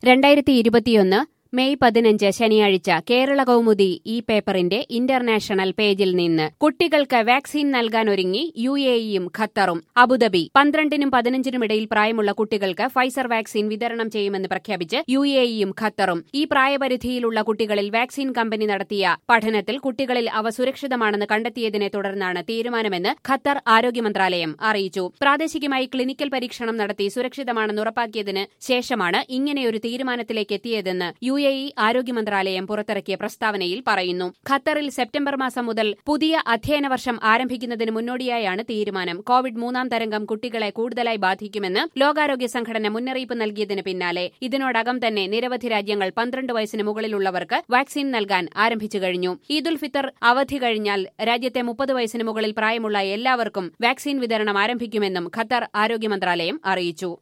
രണ്ടായിരത്തി ഇരുപത്തിയൊന്ന് മെയ് പതിനഞ്ച് ശനിയാഴ്ച കേരള കൗമുദി ഈ പേപ്പറിന്റെ ഇന്റർനാഷണൽ പേജിൽ നിന്ന് കുട്ടികൾക്ക് വാക്സിൻ നൽകാനൊരുങ്ങി യു എ ഇയും ഖത്തറും അബുദാബി പന്ത്രണ്ടിനും പതിനഞ്ചിനും ഇടയിൽ പ്രായമുള്ള കുട്ടികൾക്ക് ഫൈസർ വാക്സിൻ വിതരണം ചെയ്യുമെന്ന് പ്രഖ്യാപിച്ച് യു എ ഇയും ഖത്തറും ഈ പ്രായപരിധിയിലുള്ള കുട്ടികളിൽ വാക്സിൻ കമ്പനി നടത്തിയ പഠനത്തിൽ കുട്ടികളിൽ അവ സുരക്ഷിതമാണെന്ന് കണ്ടെത്തിയതിനെ തുടർന്നാണ് തീരുമാനമെന്ന് ഖത്തർ ആരോഗ്യ മന്ത്രാലയം അറിയിച്ചു പ്രാദേശികമായി ക്ലിനിക്കൽ പരീക്ഷണം നടത്തി സുരക്ഷിതമാണെന്ന് ഉറപ്പാക്കിയതിന് ശേഷമാണ് ഇങ്ങനെയൊരു തീരുമാനത്തിലേക്ക് എത്തിയതെന്ന് യു എ ഇ ആരോഗ്യ മന്ത്രാലയം പുറത്തിറക്കിയ പ്രസ്താവനയിൽ പറയുന്നു ഖത്തറിൽ സെപ്റ്റംബർ മാസം മുതൽ പുതിയ അധ്യയന വർഷം ആരംഭിക്കുന്നതിന് മുന്നോടിയായാണ് തീരുമാനം കോവിഡ് മൂന്നാം തരംഗം കുട്ടികളെ കൂടുതലായി ബാധിക്കുമെന്ന് ലോകാരോഗ്യ സംഘടന മുന്നറിയിപ്പ് നൽകിയതിന് പിന്നാലെ ഇതിനോടകം തന്നെ നിരവധി രാജ്യങ്ങൾ പന്ത്രണ്ട് വയസ്സിന് മുകളിലുള്ളവർക്ക് വാക്സിൻ നൽകാൻ ആരംഭിച്ചു കഴിഞ്ഞു ഈദുൽ ഫിത്തർ അവധി കഴിഞ്ഞാൽ രാജ്യത്തെ മുപ്പത് വയസ്സിന് മുകളിൽ പ്രായമുള്ള എല്ലാവർക്കും വാക്സിൻ വിതരണം ആരംഭിക്കുമെന്നും ഖത്തർ ആരോഗ്യ മന്ത്രാലയം അറിയിച്ചു